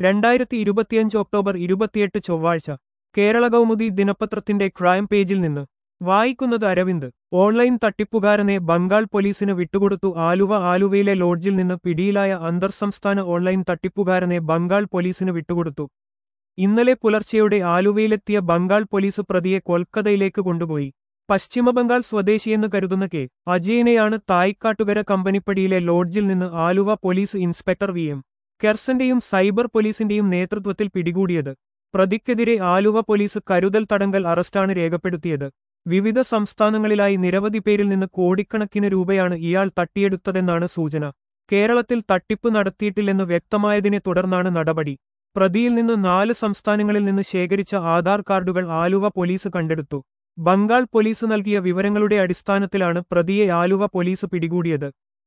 രണ്ടായിരത്തി ഇരുപത്തിയഞ്ച് ഒക്ടോബർ ഇരുപത്തിയെട്ട് ചൊവ്വാഴ്ച കേരള കൗമുദി ദിനപത്രത്തിന്റെ ക്രൈം പേജിൽ നിന്ന് വായിക്കുന്നത് അരവിന്ദ് ഓൺലൈൻ തട്ടിപ്പുകാരനെ ബംഗാൾ പോലീസിന് വിട്ടുകൊടുത്തു ആലുവ ആലുവയിലെ ലോഡ്ജിൽ നിന്ന് പിടിയിലായ അന്തർസംസ്ഥാന ഓൺലൈൻ തട്ടിപ്പുകാരനെ ബംഗാൾ പോലീസിന് വിട്ടുകൊടുത്തു ഇന്നലെ പുലർച്ചെയോടെ ആലുവയിലെത്തിയ ബംഗാൾ പോലീസ് പ്രതിയെ കൊൽക്കത്തയിലേക്ക് കൊണ്ടുപോയി പശ്ചിമബംഗാൾ സ്വദേശിയെന്ന് കരുതുന്ന കെ അജയനെയാണ് തായ്ക്കാട്ടുകര കമ്പനിപ്പടിയിലെ ലോഡ്ജിൽ നിന്ന് Aluva police inspector V M കെർസന്റെയും സൈബർ പോലീസിന്റെയും നേതൃത്വത്തിൽ പിടികൂടിയത് പ്രതിക്കെതിരെ ആലുവ പോലീസ് കരുതൽ തടങ്കൽ അറസ്റ്റാണ് രേഖപ്പെടുത്തിയത് വിവിധ സംസ്ഥാനങ്ങളിലായി നിരവധി പേരിൽ നിന്ന് കോടിക്കണക്കിന് രൂപയാണ് ഇയാൾ തട്ടിയെടുത്തതെന്നാണ് സൂചന കേരളത്തിൽ തട്ടിപ്പ് നടത്തിയിട്ടില്ലെന്ന് വ്യക്തമായതിനെ തുടർന്നാണ് നടപടി പ്രതിയിൽ നിന്ന് നാല് സംസ്ഥാനങ്ങളിൽ നിന്ന് ശേഖരിച്ച ആധാർ കാർഡുകൾ ആലുവ പോലീസ് കണ്ടെടുത്തു ബംഗാൾ പോലീസ് നൽകിയ വിവരങ്ങളുടെ അടിസ്ഥാനത്തിലാണ് പ്രതിയെ ആലുവ പോലീസ് പിടികൂടിയത്